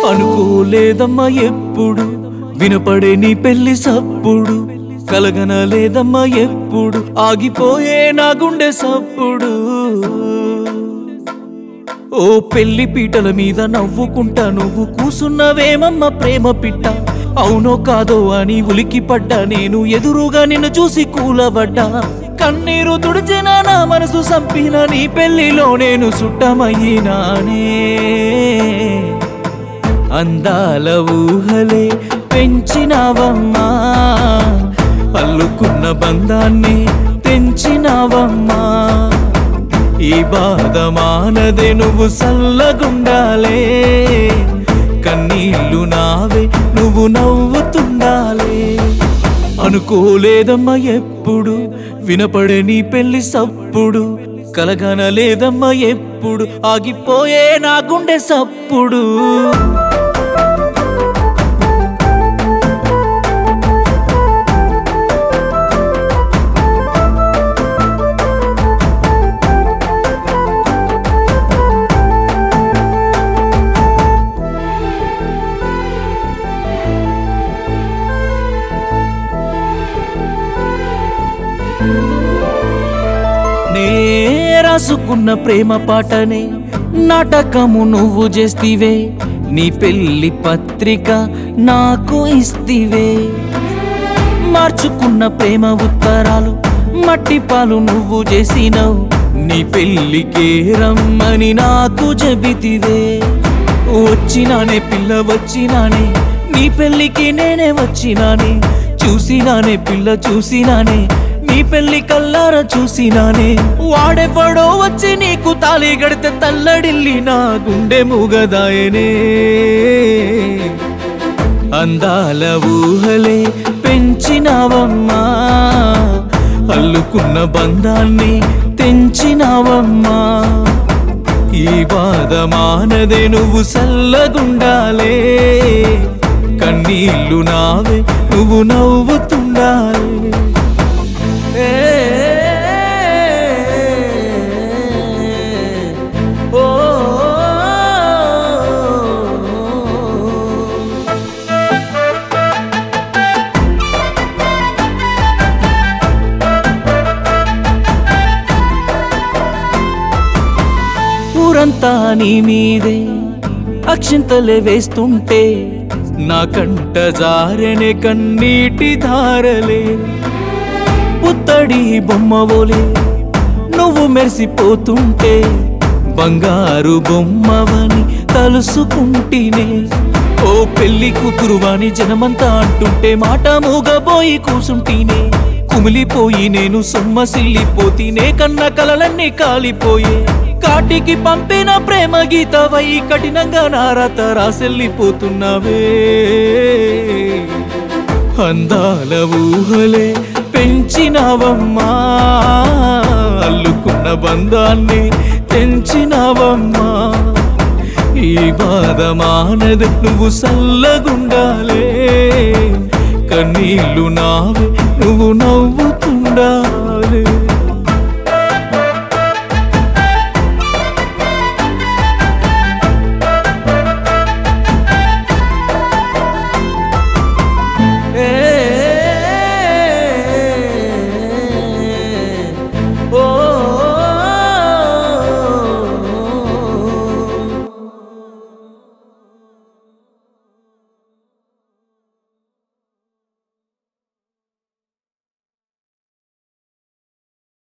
అనుకోలేదమ్మా ఎప్పుడు వినపడే నీ పెళ్లి సప్పుడు కలగనలేదమ్మా ఎప్పుడు ఆగిపోయే నా గుండె సప్పుడు ఓ పెళ్లి పీటల మీద నవ్వుకుంటా నువ్వు కూసున్నవేమమ్మ ప్రేమ పిట్ట అవునో కాదో అని ఉలికి పడ్డా నేను ఎదురుగా నిన్ను చూసి కూలబడ్డా కన్నీరు తుడిచిన నా మనసు సంపిన నీ పెళ్లిలో నేను సుట్టమయ్యినానే అందాల ఊహలే పెంచినావమ్మా అల్లుకున్న బంధాన్ని తెంచినావమ్మా ఈ బాధ మానదే నువ్వు సల్లగుండాలే కన్నీళ్ళు నావే నువ్వు నవ్వుతుండాలే అనుకోలేదమ్మా ఎప్పుడు వినపడే నీ పెళ్లి సప్పుడు కలగనలేదమ్మా ఎప్పుడు ఆగిపోయే నా గుండె సప్పుడు నే రాసుకున్న ప్రేమ పాటనే నాటకము నువ్వు చేస్తివే నీ పెళ్లి పత్రిక నాకు ఇస్తివే మార్చుకున్న ప్రేమ ఉత్తరాలు మట్టి పాలు నువ్వు చేసినవు నీ పెళ్లికే రమ్మని నాకు చెబితివే వచ్చినానే పిల్ల వచ్చినానే నీ పెళ్లికి నేనే వచ్చినానే చూసినానే పిల్ల చూసినానే నీ పెళ్లి కల్లార చూసినానే వాడెవడో వచ్చి నీకు తాళి గడితే తల్లడిల్లి నా గుండె మూగదాయనే అందాల ఊహలే పెంచినావమ్మా అల్లుకున్న బంధాన్ని తెంచినావమ్మా ఈ బాధ మానదే నువ్వు సల్లగుండాలే కన్నీళ్ళు నావే నువ్వు నవ్వుతుండాలే ఏ ఓ ఊరంతా నీ మీదే అక్షింతలే వేస్తుంటే నా కంట జారనే కన్నీటి ధారలే పుత్తడి బొమ్మవోలే నువ్వు మెరిసిపోతుంటే బంగారు బొమ్మవని తలుసుకుంటేనే ఓ పెళ్లి కూతురువాని జనమంతా అంటుంటే మాట మూగబోయి కూసుంటీనే కుమిలిపోయి నేను సొమ్మసిల్లిపోతీనే కన్న కలలన్నీ కాలిపోయే కాటికి పంపిన ప్రేమ గీతవై కఠినంగా నారత రాసెల్లిపోతున్నావే అందాల ఊహలే పెంచినావమ్మా అల్లుకున్న బంధాన్ని తెంచినావమ్మా ఈ బాధ మానదు నువ్వు సల్లగుండాలే కన్నీళ్ళు నావే నువ్వు నవ్వుతుండాలే